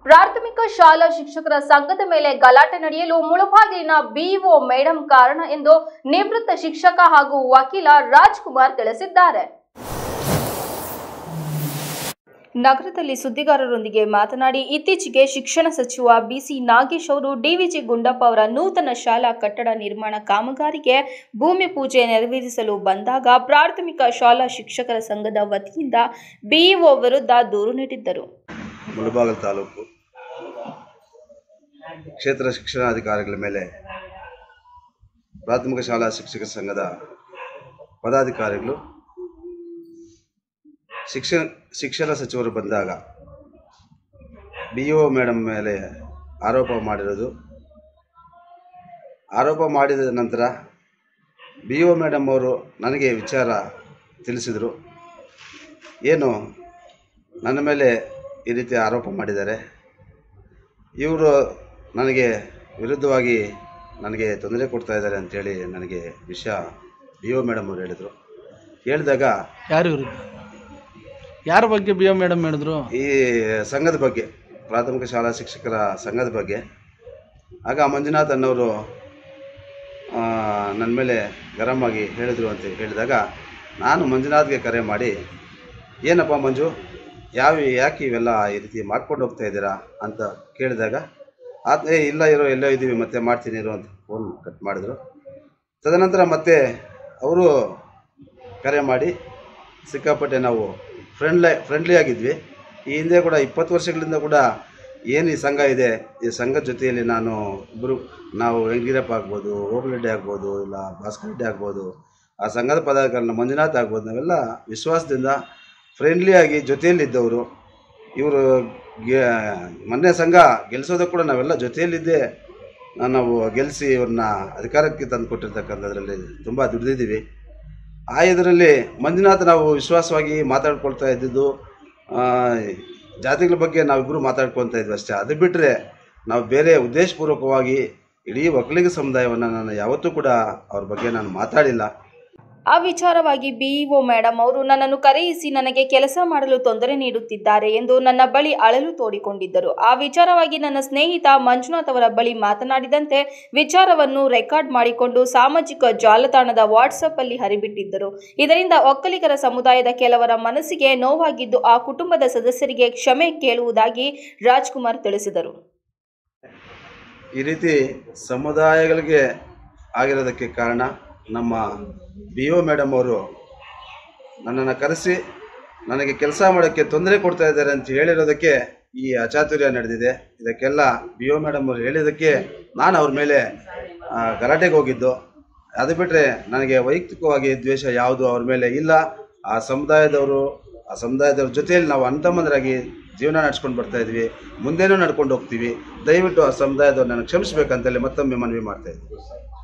ಪ್ರಾಥಮಿಕ ಶಾಲಾ ಶಿಕ್ಷಕರ ಸಂಘದ ಮೇಲೆ ಗಲಾಟೆ ನಡೆಯಲು ಮುಳಬಾಗಿಲಿನ ಬಿಇಒ ಮೇಡಂ ಕಾರಣ ಎಂದು ನಿವೃತ್ತ ಶಿಕ್ಷಕ ಹಾಗೂ ವಕೀಲ ರಾಜ್ಕುಮಾರ್ ತಿಳಿಸಿದ್ದಾರೆ ನಗರದಲ್ಲಿ ಸುದ್ದಿಗಾರರೊಂದಿಗೆ ಮಾತನಾಡಿ ಇತ್ತೀಚೆಗೆ ಶಿಕ್ಷಣ ಸಚಿವ ಬಿಸಿ ನಾಗೇಶ್ ಅವರು ಡಿವಿಜಿ ಗುಂಡಪ್ಪ ಅವರ ನೂತನ ಶಾಲಾ ಕಟ್ಟಡ ನಿರ್ಮಾಣ ಕಾಮಗಾರಿಗೆ ಭೂಮಿ ಪೂಜೆ ನೆರವೇರಿಸಲು ಬಂದಾಗ ಪ್ರಾಥಮಿಕ ಶಾಲಾ ಶಿಕ್ಷಕರ ಸಂಘದ ವತಿಯಿಂದ ಬಿಇಒ ವಿರುದ್ಧ ದೂರು ನೀಡಿದ್ದರು ಮುಳಬಾಗಲ್ ತಾಲೂಕು ಕ್ಷೇತ್ರ ಶಿಕ್ಷಣಾಧಿಕಾರಿಗಳ ಮೇಲೆ ಪ್ರಾಥಮಿಕ ಶಾಲಾ ಶಿಕ್ಷಕ ಸಂಘದ ಪದಾಧಿಕಾರಿಗಳು ಶಿಕ್ಷಣ ಶಿಕ್ಷಣ ಸಚಿವರು ಬಂದಾಗ ಬಿ ಒ ಮೇಡಮ್ ಮೇಲೆ ಆರೋಪ ಮಾಡಿರೋದು ಆರೋಪ ಮಾಡಿದ ನಂತರ ಬಿ ಒ ಮೇಡಮ್ ಅವರು ನನಗೆ ವಿಚಾರ ತಿಳಿಸಿದರು ಏನು ನನ್ನ ಮೇಲೆ ಈ ರೀತಿ ಆರೋಪ ಮಾಡಿದ್ದಾರೆ ಇವರು ನನಗೆ ವಿರುದ್ಧವಾಗಿ ನನಗೆ ತೊಂದರೆ ಕೊಡ್ತಾ ಇದ್ದಾರೆ ಅಂತೇಳಿ ನನಗೆ ವಿಷಯ ಬಿ ಒ ಮೇಡಮ್ ಅವರು ಹೇಳಿದರು ಹೇಳಿದಾಗ ಯಾರ ವಿರುದ್ಧ ಯಾರ ಬಗ್ಗೆ ಬಿ ಎಂ ಮೇಡಮ್ ಹೇಳಿದ್ರು ಈ ಸಂಘದ ಬಗ್ಗೆ ಪ್ರಾಥಮಿಕ ಶಾಲಾ ಶಿಕ್ಷಕರ ಸಂಘದ ಬಗ್ಗೆ ಆಗ ಮಂಜುನಾಥ್ ಅನ್ನೋರು ಆ, ನನ್ನ ಮೇಲೆ ಗರಂ ಆಗಿ ಹೇಳಿದರು ಅಂತ ಹೇಳಿದಾಗ ನಾನು ಮಂಜುನಾಥ್ಗೆ ಕರೆ ಮಾಡಿ ಏನಪ್ಪ ಮಂಜು ಯಾವ ಯಾಕೆ ಇವೆಲ್ಲ ಈ ರೀತಿ ಮಾಡ್ಕೊಂಡು ಹೋಗ್ತಾ ಇದ್ದೀರಾ ಅಂತ ಕೇಳಿದಾಗ ಆತ ಏ ಇಲ್ಲ ಇರೋ ಎಲ್ಲೋ ಇದ್ದೀವಿ ಮತ್ತೆ ಮಾಡ್ತೀನಿ ಇರೋ ಅಂತ ಫೋನ್ ಕಟ್ ಮಾಡಿದ್ರು ತದನಂತರ ಮತ್ತೆ ಅವರು ಕರೆ ಮಾಡಿ ಸಿಕ್ಕಾಪಟ್ಟೆ ನಾವು ಫ್ರೆಂಡ್ಲಿ ಫ್ರೆಂಡ್ಲಿ ಆಗಿದ್ವಿ ಈ ಹಿಂದೆ ಕೂಡ ಇಪ್ಪತ್ತು ವರ್ಷಗಳಿಂದ ಕೂಡ ಏನು ಈ ಸಂಘ ಇದೆ ಈ ಸಂಘದ ಜೊತೆಯಲ್ಲಿ ನಾನು ಇಬ್ಬರು ನಾವು ವೆಂಕಟೀರಪ್ಪ ಆಗ್ಬೋದು ಓಬಳಡ್ಡಿ ಆಗ್ಬೋದು ಇಲ್ಲ ಭಾಸ್ಕರ್ ರೆಡ್ಡಿ ಆಗ್ಬೋದು ಆ ಸಂಘದ ಪದಾಧಿಕಾರಿನ ಮಂಜುನಾಥ್ ಆಗ್ಬೋದು ನಾವೆಲ್ಲ ವಿಶ್ವಾಸದಿಂದ ಫ್ರೆಂಡ್ಲಿಯಾಗಿ ಜೊತೆಯಲ್ಲಿದ್ದವರು ಇವರು ಮೊನ್ನೆ ಸಂಘ ಗೆಲ್ಲಿಸೋದಕ್ಕೆ ಕೂಡ ನಾವೆಲ್ಲ ಜೊತೆಯಲ್ಲಿದ್ದೇ ನಾವು ಗೆಲ್ಲಿಸಿ ಇವ್ರನ್ನ ಅಧಿಕಾರಕ್ಕೆ ತಂದು ಕೊಟ್ಟಿರ್ತಕ್ಕಂಥದ್ರಲ್ಲಿ ತುಂಬ ದುಡಿದಿದ್ದೀವಿ ಆ ಇದರಲ್ಲಿ ಮಂಜುನಾಥ್ ನಾವು ವಿಶ್ವಾಸವಾಗಿ ಮಾತಾಡ್ಕೊಳ್ತಾ ಇದ್ದಿದ್ದು ಆ, ಜಾತಿಗಳ ಬಗ್ಗೆ ನಾವಿಬ್ಬರು ಮಾತಾಡ್ಕೊತಾ ಇದ್ವಿ ಅಷ್ಟೇ ಅದು ಬಿಟ್ಟರೆ ನಾವು ಬೇರೆ ಉದ್ದೇಶಪೂರ್ವಕವಾಗಿ ಇಡೀ ಒಕ್ಕಲಿಗ ಸಮುದಾಯವನ್ನು ನಾನು ಯಾವತ್ತೂ ಕೂಡ ಅವ್ರ ಬಗ್ಗೆ ನಾನು ಮಾತಾಡಿಲ್ಲ ಆ ವಿಚಾರವಾಗಿ ಬಿಇಒ ಮೇಡಮ್ ಅವರು ನನ್ನನ್ನು ಕರೆಯಿಸಿ ನನಗೆ ಕೆಲಸ ಮಾಡಲು ತೊಂದರೆ ನೀಡುತ್ತಿದ್ದಾರೆ ಎಂದು ನನ್ನ ಬಳಿ ಅಳಲು ತೋಡಿಕೊಂಡಿದ್ದರು ಆ ವಿಚಾರವಾಗಿ ನನ್ನ ಸ್ನೇಹಿತ ಮಂಜುನಾಥ್ ಅವರ ಬಳಿ ಮಾತನಾಡಿದಂತೆ ವಿಚಾರವನ್ನು ರೆಕಾರ್ಡ್ ಮಾಡಿಕೊಂಡು ಸಾಮಾಜಿಕ ಜಾಲತಾಣದ ವಾಟ್ಸಪ್ ಅಲ್ಲಿ ಹರಿಬಿಟ್ಟಿದ್ದರು ಇದರಿಂದ ಒಕ್ಕಲಿಗರ ಸಮುದಾಯದ ಕೆಲವರ ಮನಸ್ಸಿಗೆ ನೋವಾಗಿದ್ದು ಆ ಕುಟುಂಬದ ಸದಸ್ಯರಿಗೆ ಕ್ಷಮೆ ಕೇಳುವುದಾಗಿ ರಾಜ್ಕುಮಾರ್ ತಿಳಿಸಿದರು ಈ ರೀತಿ ಸಮುದಾಯಗಳಿಗೆ ಆಗಿರೋದಕ್ಕೆ ಕಾರಣ ನಮ್ಮ ಬಿ ಒ ಮೇಡಮ್ ಅವರು ನನ್ನನ್ನು ಕರೆಸಿ ನನಗೆ ಕೆಲಸ ಮಾಡೋಕ್ಕೆ ತೊಂದರೆ ಕೊಡ್ತಾ ಇದ್ದಾರೆ ಅಂತ ಹೇಳಿರೋದಕ್ಕೆ ಈ ಅಚಾತುರ್ಯ ನಡೆದಿದೆ ಇದಕ್ಕೆಲ್ಲ ಬಿ ಒ ಮೇಡಮ್ ಅವರು ಹೇಳಿದ್ದಕ್ಕೆ ನಾನು ಅವ್ರ ಮೇಲೆ ಆ, ಗಲಾಟೆಗೆ ಹೋಗಿದ್ದು ಅದು ಬಿಟ್ಟರೆ ನನಗೆ ವೈಯಕ್ತಿಕವಾಗಿ ದ್ವೇಷ ಯಾವುದು ಅವ್ರ ಮೇಲೆ ಇಲ್ಲ ಆ ಸಮುದಾಯದವರು ಆ ಸಮುದಾಯದವ್ರ ಜೊತೆಯಲ್ಲಿ ನಾವು ಅಣ್ತಮ್ಮಂದರಾಗಿ ಜೀವನ ನಡ್ಸ್ಕೊಂಡು ಬರ್ತಾ ಇದ್ವಿ ಮುಂದೇನೂ ನಡ್ಕೊಂಡು ಹೋಗ್ತೀವಿ ದಯವಿಟ್ಟು ಆ ಸಮುದಾಯದವ್ರು ನನಗೆ ಕ್ಷಮಿಸ್ಬೇಕಂತೇಳಿ ಮತ್ತೊಮ್ಮೆ ಮನವಿ ಮಾಡ್ತಾ ಇದ್ವಿ